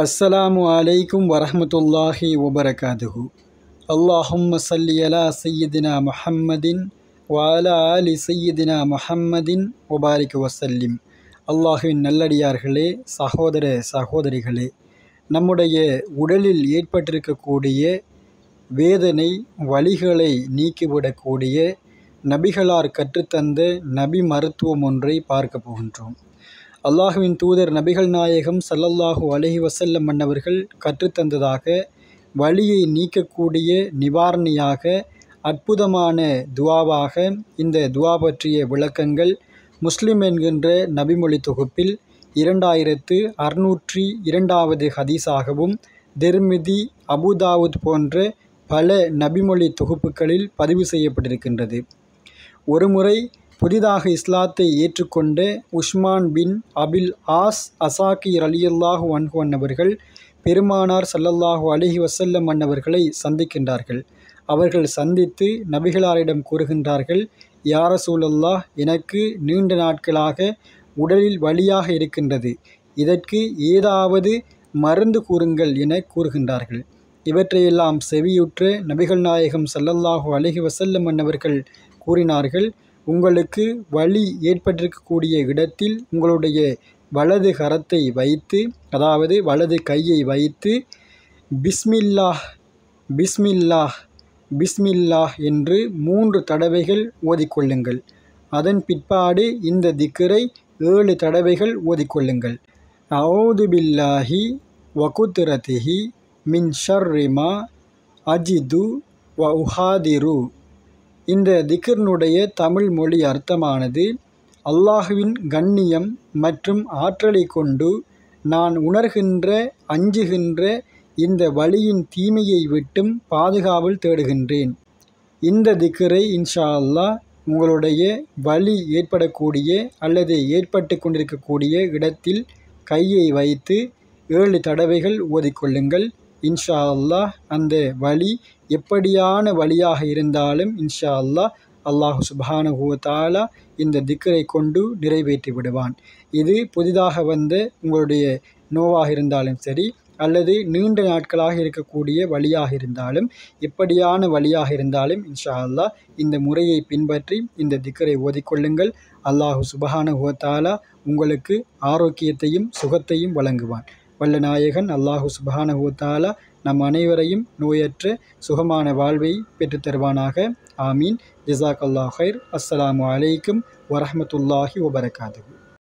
அஸ்ஸலாமு அலைக்கும் வரஹ்மத்துல்லாஹி வபரகாதுஹு அல்லாஹும்ம சல்லி அலா சையதினா முஹம்மதின் வஅலா ஆலி சையதினா முஹம்மதின் வபாரிக் வசல்லிம் அல்லாஹுவின் நல்லடியார்களே சகோதர சகோதரிகளே நம்முடைய உடலில் ஏற்பட்டிருக்கக்கூடிய வேதனை வலிகளை நீக்கிவிடக்கூடிய நபிகளார் கற்றுத்தந்த நபி மருத்துவம் ஒன்றை பார்க்க போகின்றோம் அல்லாஹுவின் தூதர் நபிகள் நாயகம் சல்லல்லாஹு அலஹி வசல்லம் மன்னவர்கள் கற்றுத்தந்ததாக வலியை நீக்கக்கூடிய நிவாரணியாக அற்புதமான துவாவாக இந்த துவா பற்றிய விளக்கங்கள் முஸ்லிம் என்கின்ற நபிமொழி தொகுப்பில் இரண்டாயிரத்து அறுநூற்றி இரண்டாவது ஹதீஸாகவும் தெர்மிதி அபுதாவுத் போன்ற பல நபிமொழி தொகுப்புகளில் பதிவு செய்யப்பட்டிருக்கின்றது ஒருமுறை புதிதாக இஸ்லாத்தை ஏற்றுக்கொண்ட உஸ்மான் பின் அபில் ஆஸ் அசாக்கி அலியல்லாஹு அன்ஹு அன்னவர்கள் பெருமானார் சல்லல்லாஹு அலிஹி வசல்லம் அன்னவர்களை சந்திக்கின்றார்கள் அவர்கள் சந்தித்து நபிகளாரிடம் கூறுகின்றார்கள் யார சூழல்லாஹ் எனக்கு நீண்ட நாட்களாக உடலில் வலியாக இருக்கின்றது இதற்கு ஏதாவது மருந்து கூறுங்கள் என கூறுகின்றார்கள் இவற்றையெல்லாம் செவியுற்ற நபிகள் நாயகம் சல்லல்லாஹு அலஹி வசல்லம் அன்னவர்கள் கூறினார்கள் உங்களுக்கு வலி ஏற்பட்டிருக்கக்கூடிய இடத்தில் உங்களுடைய வலது கரத்தை வைத்து அதாவது வலது கையை வைத்து பிஸ்மில்லாஹ் பிஸ்மில்லாஹ் பிஸ்மில்லாஹ் என்று மூன்று தடவைகள் ஓதிக்கொள்ளுங்கள் அதன் பிற்பாடு இந்த திக்கரை ஏழு தடவைகள் ஓதிக்கொள்ளுங்கள் அவுது பில்லாஹி வகுத்திரதிஹி மின் ஷர்ரிமா அஜிது வ உஹாதிரு இந்த திக்கர்னுடைய தமிழ் மொழி அர்த்தமானது அல்லாஹுவின் கண்ணியம் மற்றும் ஆற்றலை கொண்டு நான் உணர்கின்ற அஞ்சுகின்ற இந்த வழியின் தீமையை விட்டும் பாதுகாவல் தேடுகின்றேன் இந்த திக்கரை இன்ஷா அல்லாஹ் உங்களுடைய வலி ஏற்படக்கூடிய அல்லது ஏற்பட்டு கொண்டிருக்கக்கூடிய இடத்தில் கையை வைத்து ஏழு தடவைகள் ஓதிக்கொள்ளுங்கள் இன்ஷா அல்லாஹ் அந்த வழி எப்படியான வழியாக இருந்தாலும் இன்ஷா அல்லாஹ் அல்லாஹு சுபானுஹுவ தாலா இந்த திக்கரை கொண்டு நிறைவேற்றி விடுவான் இது புதிதாக வந்த உங்களுடைய நோவாக இருந்தாலும் சரி அல்லது நீண்ட நாட்களாக இருக்கக்கூடிய வழியாக இருந்தாலும் எப்படியான வழியாக இருந்தாலும் இன்ஷா அல்லாஹ் இந்த முறையை பின்பற்றி இந்த திக்கரை ஓதிக்கொள்ளுங்கள் அல்லாஹு சுபஹானுஹுவ தாலா உங்களுக்கு ஆரோக்கியத்தையும் சுகத்தையும் வழங்குவான் வல்ல நாயகன் அல்லாஹு சுபஹானஹு தாலா நம் அனைவரையும் நோயற்ற சுகமான வாழ்வை பெற்றுத்தருவானாக ஆமீன் ஜிசாக் அல்லாஹ் ஹைர் அஸ்ஸலாமு அலைக்கும் வரஹமத்துல்லாஹி வபரகாத்து